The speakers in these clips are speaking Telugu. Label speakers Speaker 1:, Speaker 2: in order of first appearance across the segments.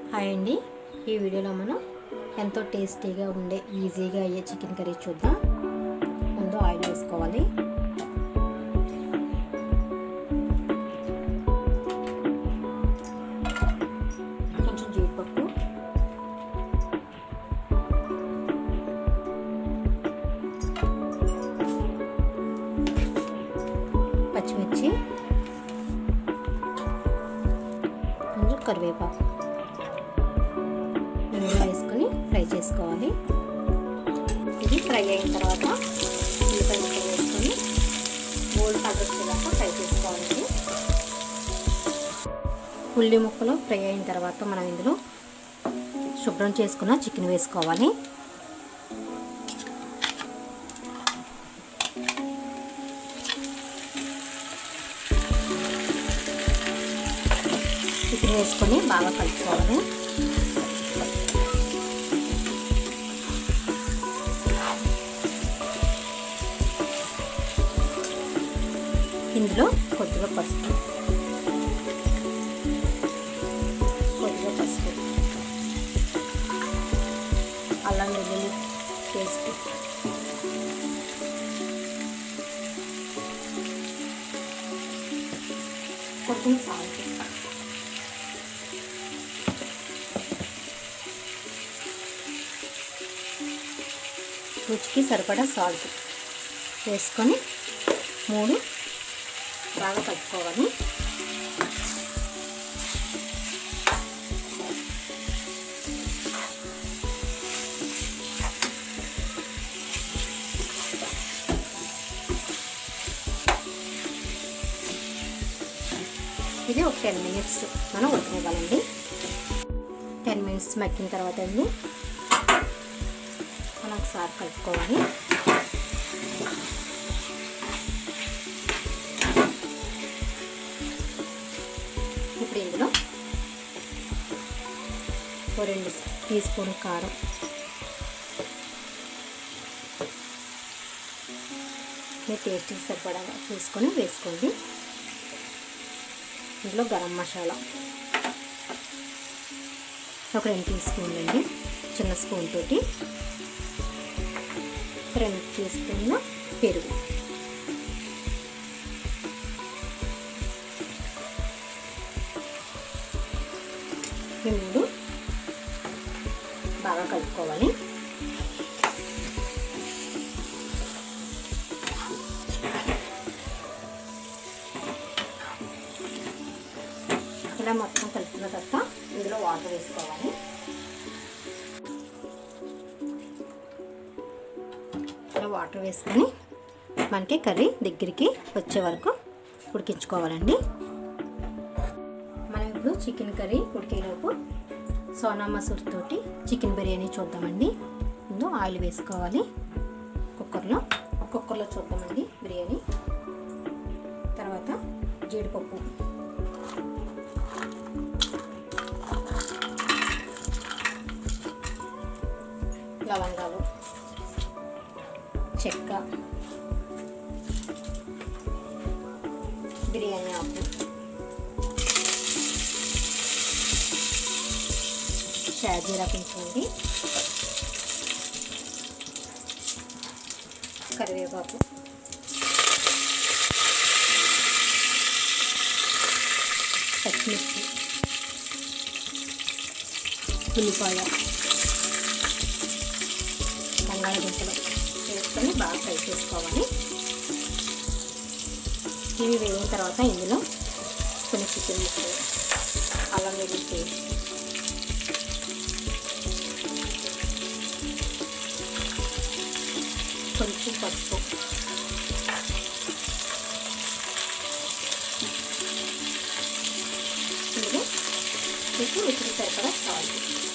Speaker 1: హాయ్ అండి ఈ వీడియోలో మనం ఎంతో టేస్టీగా ఉండే ఈజీగా అయ్యే చికెన్ కర్రీ చూద్దాం ముందు ఆయిల్ వేసుకోవాలి కొంచెం జీడిపప్పు పచ్చిమిర్చి కొంచెం కరివేపాకు నూనెలో వేసుకొని ఫ్రై చేసుకోవాలి ఇది ఫ్రై అయిన తర్వాత ఉల్లిపాయ ముక్కలు వేసుకొని గోల్డ్ కలర్ వచ్చేదాకా ఫ్రై చేసుకోవాలండి ఉల్లి ముక్కలు ఫ్రై అయిన తర్వాత మనం ఇందులో శుభ్రం చేసుకున్న చికెన్ వేసుకోవాలి చికెన్ వేసుకొని బాగా కలుపుకోవాలి ఇందులో కొద్దిగా పసుపు కొద్దిగా పసుపు అల్లం వెల్లుల్లి పేస్ట్ కొంచెం సాల్ట్ రుచికి సరిపడా సాల్ట్ వేసుకొని మూడు బాగా కలుపుకోవాలి ఇది ఒక టెన్ మినిట్స్ మనం ఉడకనివ్వాలండి టెన్ మినిట్స్ మగ్గిన తర్వాత అండి మనం ఒకసారి కలుపుకోవాలి ఇప్పుడు ఇందులో ఓ రెండు టీ స్పూన్ కారం మీ టేస్ట్కి సరిపడా చూసుకొని వేసుకోండి ఇందులో గరం మసాలా ఒక రెండు టీ స్పూన్లు అండి చిన్న స్పూన్ తోటి రెండు టీ స్పూన్ల పెరుగు ఈ మూడు బాగా కలుపుకోవాలి ఇలా మొత్తం కలుపుకున్న తర్వాత ఇందులో వాటర్ వేసుకోవాలి ఇలా వాటర్ వేసుకొని మనకి కర్రీ దగ్గరికి వచ్చే వరకు ఉడికించుకోవాలండి మనం ఇప్పుడు చికెన్ కర్రీ ఉడికేలోపు సోనా మసూర్ తోటి చికెన్ బిర్యానీ చూద్దామండి ముందు ఆయిల్ వేసుకోవాలి కుక్కర్లో కుక్కర్లో చూద్దామండి బిర్యానీ తర్వాత జీడిపప్పు లవంగాలు చెక్క బిర్యానీ ఆకు షాజీరా కొంచెండి కరివేపాకు పచ్చిమిర్చి ఉల్లిపాయ బంగాళదుంపలు వేసుకొని బాగా ఫ్రై చేసుకోవాలి ఇవి వేగిన తర్వాత ఇందులో కొన్ని చికెన్ ముక్కలు అల్లం వెల్లుల్లి పేస్ట్ కొంచెం పసుపు ఇందులో మీకు రుచికి సరిపడా సాల్ట్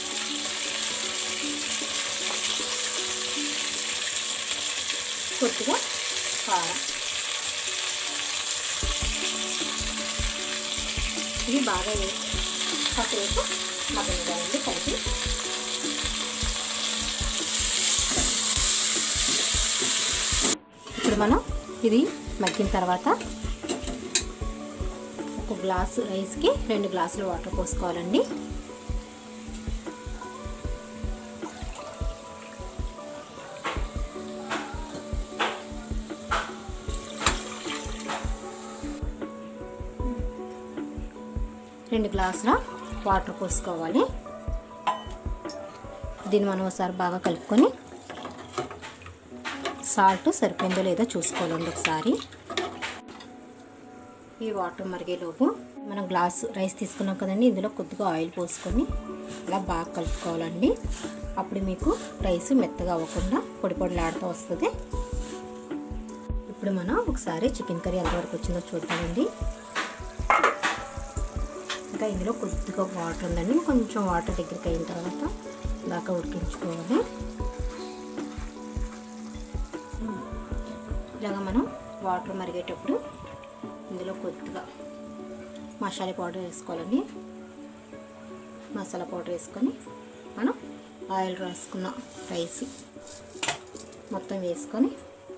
Speaker 1: కొద్దిగా కారం ఇది బాగా కాసేపు మగ్గనివ్వాలండి కలిపి ఇప్పుడు మనం ఇది మగ్గిన తర్వాత ఒక గ్లాసు రైస్కి రెండు గ్లాసులు వాటర్ పోసుకోవాలండి రెండు గ్లాసుల వాటర్ పోసుకోవాలి దీన్ని మనం ఒకసారి బాగా కలుపుకొని సాల్ట్ సరిపోయిందో లేదో చూసుకోవాలండి ఒకసారి ఈ వాటర్ మరిగేలోపు మనం గ్లాస్ రైస్ తీసుకున్నాం కదండి ఇందులో కొద్దిగా ఆయిల్ పోసుకొని ఇలా బాగా కలుపుకోవాలండి అప్పుడు మీకు రైస్ మెత్తగా అవ్వకుండా పొడి పొడిలాడుతూ వస్తుంది ఇప్పుడు మనం ఒకసారి చికెన్ కర్రీ ఎంతవరకు వచ్చిందో చూద్దామండి ఇంకా ఇందులో కొద్దిగా వాటర్ ఉందండి కొంచెం వాటర్ దగ్గరికి అయిన తర్వాత దాకా ఉడికించుకోవాలి ఇలాగ మనం వాటర్ మరిగేటప్పుడు ఇందులో కొద్దిగా మసాలా పౌడర్ వేసుకోవాలండి మసాలా పౌడర్ వేసుకొని మనం ఆయిల్ రాసుకున్న రైస్ మొత్తం వేసుకొని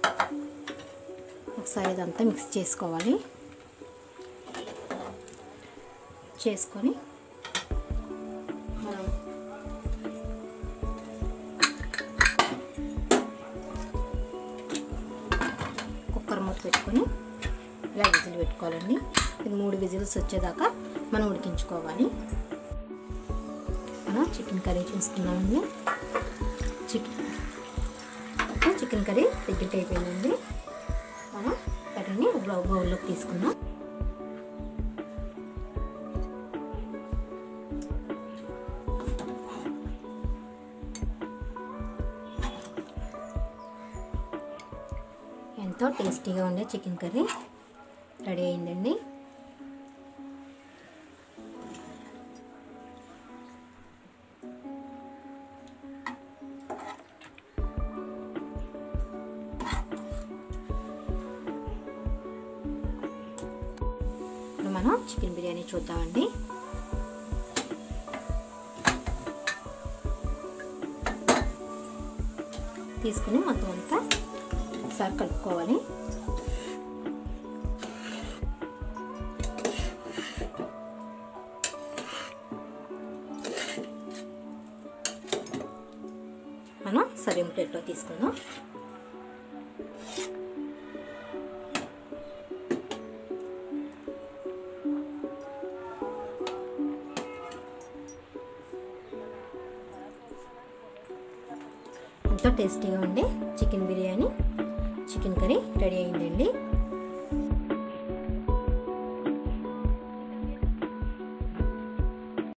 Speaker 1: ఒకసారి ఇదంతా మిక్స్ చేసుకోవాలి చేసుకొని మనం కుక్కర్ మూత పెట్టుకొని ఇలా విజిల్ పెట్టుకోవాలండి ఇది మూడు విజిల్స్ వచ్చేదాకా మనం ఉడికించుకోవాలి మనం చికెన్ కర్రీ చూసుకున్నామండి చికెన్ చికెన్ కర్రీ దగ్గరికి అయిపోయిందండి మనం కర్రీని బౌల్లోకి తీసుకుందాం ఎంతో టేస్టీగా ఉండే చికెన్ కర్రీ రెడీ అయిందండి ఇప్పుడు మనం చికెన్ బిర్యానీ చూద్దామండి తీసుకుని మొత్తం అంతా ఒకసారి కలుపుకోవాలి మనం సరిం ప్లేట్లో తీసుకుందాం ఎంతో టేస్టీగా ఉండే chicken biryani chicken curry ready అయిందండి